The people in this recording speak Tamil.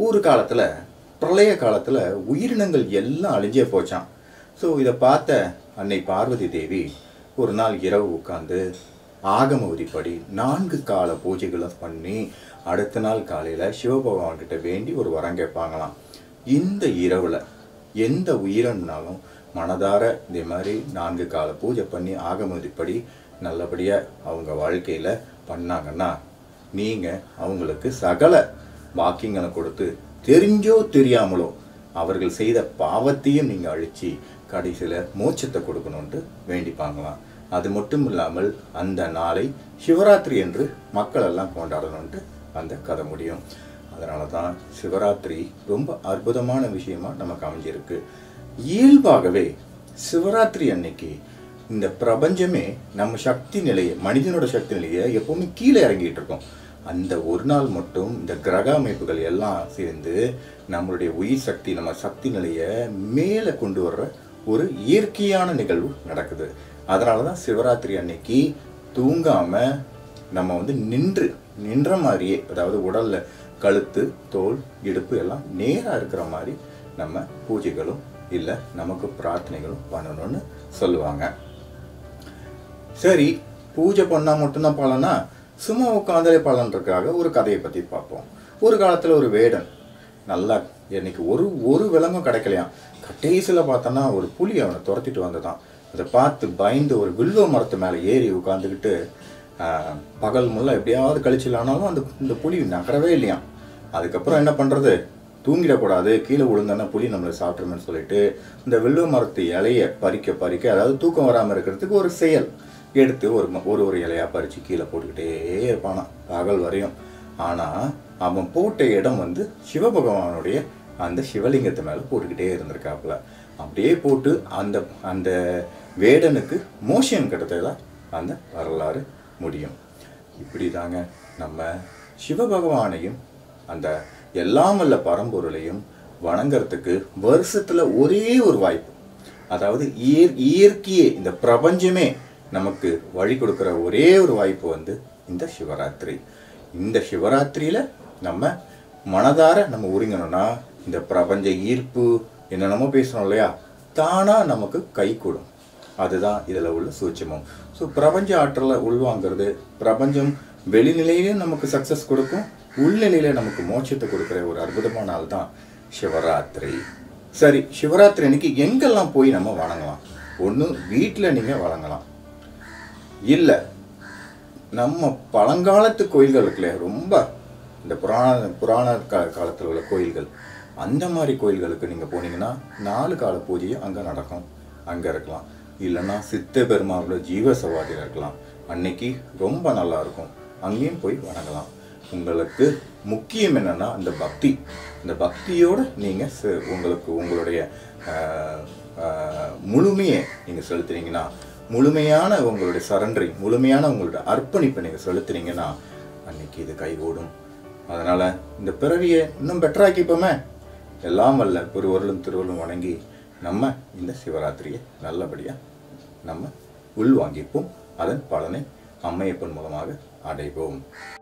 ஒரு காலத்தில் பிரளய காலத்தில் உயிரினங்கள் எல்லாம் அழிஞ்சே போச்சான் ஸோ இதை பார்த்த அன்னை பார்வதி தேவி ஒரு நாள் இரவு உட்காந்து ஆகம விதிப்படி நான்கு கால பூஜைகளும் பண்ணி அடுத்த நாள் காலையில் சிவபகவான் கிட்ட வேண்டி ஒரு வரம் கேட்பாங்களாம் இந்த இரவில் எந்த உயிரினாலும் மனதார இதே மாதிரி நான்கு கால பூஜை பண்ணி ஆகம விதிப்படி நல்லபடியாக அவங்க வாழ்க்கையில் பண்ணாங்கன்னா நீங்கள் அவங்களுக்கு சகல வாக்கியங்களை கொடுத்து தெரிஞ்சோ தெரியாமலோ அவர்கள் செய்த பாவத்தையும் நீங்கள் அழிச்சு கடைசியில் மோட்சத்தை கொடுக்கணுன்ட்டு வேண்டிப்பாங்களாம் அது மட்டும் இல்லாமல் அந்த நாளை சிவராத்திரி என்று மக்கள் எல்லாம் கொண்டாடணுன்ட்டு அந்த கதை முடியும் அதனால தான் சிவராத்திரி ரொம்ப அற்புதமான விஷயமா நமக்கு அமைஞ்சிருக்கு இயல்பாகவே சிவராத்திரி அன்னைக்கு இந்த பிரபஞ்சமே நம்ம சக்தி நிலையை மனிதனோட சக்தி நிலையை எப்பவுமே கீழே இறங்கிட்டு இருக்கோம் அந்த ஒரு நாள் மட்டும் இந்த கிரக அமைப்புகள் எல்லாம் சேர்ந்து நம்மளுடைய உயிர் சக்தி நம்ம சக்தி நிலையை மேலே கொண்டு வர்ற ஒரு இயற்கையான நிகழ்வு நடக்குது அதனால தான் சிவராத்திரி அன்னைக்கு தூங்காம நம்ம வந்து நின்று நின்ற மாதிரியே அதாவது உடல்ல கழுத்து தோல் இடுப்பு எல்லாம் நேராக இருக்கிற மாதிரி நம்ம பூஜைகளும் இல்லை நமக்கு பிரார்த்தனைகளும் பண்ணணும்னு சொல்லுவாங்க சரி பூஜை பண்ணால் மட்டும்தான் பலனா சும்மா உட்காந்தாலே பலன்றதுக்காக ஒரு கதையை பற்றி பார்ப்போம் ஒரு காலத்தில் ஒரு வேடன் நல்லா இன்னைக்கு ஒரு ஒரு விலங்கும் கிடைக்கலையாம் கடைசியில் பார்த்தோன்னா ஒரு புலி அவனை துரத்திட்டு வந்ததான் அதை பார்த்து பயந்து ஒரு வில்வ மரத்து மேலே ஏறி உட்காந்துக்கிட்டு பகல் முல்ல எப்படியாவது கழிச்சிடலானாலும் அந்த இந்த புலி நகரவே இல்லையாம் அதுக்கப்புறம் என்ன பண்ணுறது தூங்கிடக்கூடாது கீழே விழுந்தானே புலி நம்மளை சாப்பிட்ருமேன்னு சொல்லிட்டு இந்த வில்வ மரத்து இலையை பறிக்க பறிக்க அதாவது தூக்கம் வராமல் இருக்கிறதுக்கு ஒரு செயல் எடுத்து ஒரு ம- ஒரு ஒரு இலையா பறித்து கீழே போட்டுக்கிட்டே இருப்பானாம் பகல் வரையும் ஆனால் அவன் போட்ட இடம் வந்து சிவபகவானுடைய அந்த சிவலிங்கத்து மேலே போட்டுக்கிட்டே இருந்திருக்காப்புல அப்படியே போட்டு அந்த அந்த வேடனுக்கு மோஷன் கிடைத்ததா அந்த வரலாறு முடியும் இப்படி தாங்க நம்ம சிவபகவானையும் அந்த எல்லாம் வல்ல பரம்பொருளையும் வணங்குறதுக்கு வருஷத்துல ஒரே ஒரு வாய்ப்பு அதாவது இயற் இயற்கையே இந்த பிரபஞ்சமே நமக்கு வழி கொடுக்குற ஒரே ஒரு வாய்ப்பு வந்து இந்த சிவராத்திரி இந்த சிவராத்திரியில நம்ம மனதார நம்ம ஒருங்கணும்னா இந்த பிரபஞ்ச ஈர்ப்பு என்னென்னமோ பேசணும் இல்லையா தானா நமக்கு கை கூடும் அதுதான் இதில் உள்ள சூட்சமம் ஸோ பிரபஞ்ச ஆற்றலை உள்வாங்கிறது பிரபஞ்சம் வெளிநிலையிலையும் நமக்கு சக்ஸஸ் கொடுக்கும் உள்நிலையில நமக்கு மோட்சத்தை கொடுக்குற ஒரு அற்புதமான நாள் தான் சிவராத்திரி சரி சிவராத்திரி அன்னைக்கு எங்கெல்லாம் போய் நம்ம வணங்கலாம் ஒன்று வீட்டில் நீங்கள் வணங்கலாம் இல்லை நம்ம பழங்காலத்து கோயில்கள் இருக்குல்ல ரொம்ப இந்த புராண புராண கா காலத்தில் உள்ள கோயில்கள் அந்த மாதிரி கோயில்களுக்கு நீங்கள் போனீங்கன்னா நாலு கால பூஜையும் அங்கே நடக்கும் அங்கே இருக்கலாம் இல்லைன்னா சித்த பெருமாளோட ஜீவ சவாதியில் இருக்கலாம் அன்னைக்கு ரொம்ப நல்லா இருக்கும் அங்கேயும் போய் வணங்கலாம் உங்களுக்கு முக்கியம் என்னன்னா அந்த பக்தி இந்த பக்தியோட நீங்கள் உங்களுக்கு உங்களுடைய ஆஹ், ஆஹ், முழுமையை நீங்கள் செலுத்துனீங்கன்னா முழுமையான உங்களுடைய சரண்டரிங் முழுமையான உங்களுடைய அர்ப்பணிப்பை நீங்கள் செலுத்துனீங்கன்னா அன்னைக்கு இது கைகூடும் அதனால் இந்த பிறவியை இன்னும் பெட்டராக்கிப்போமே எல்லாம் வல்ல குருவருளும் திருவருளும் வணங்கி நம்ம இந்த சிவராத்திரியை நல்லபடியாக நம்ம உள்வாங்கிப்போம் அதன் பலனை அம்மையப்பன் மூலமாக அடைவோம்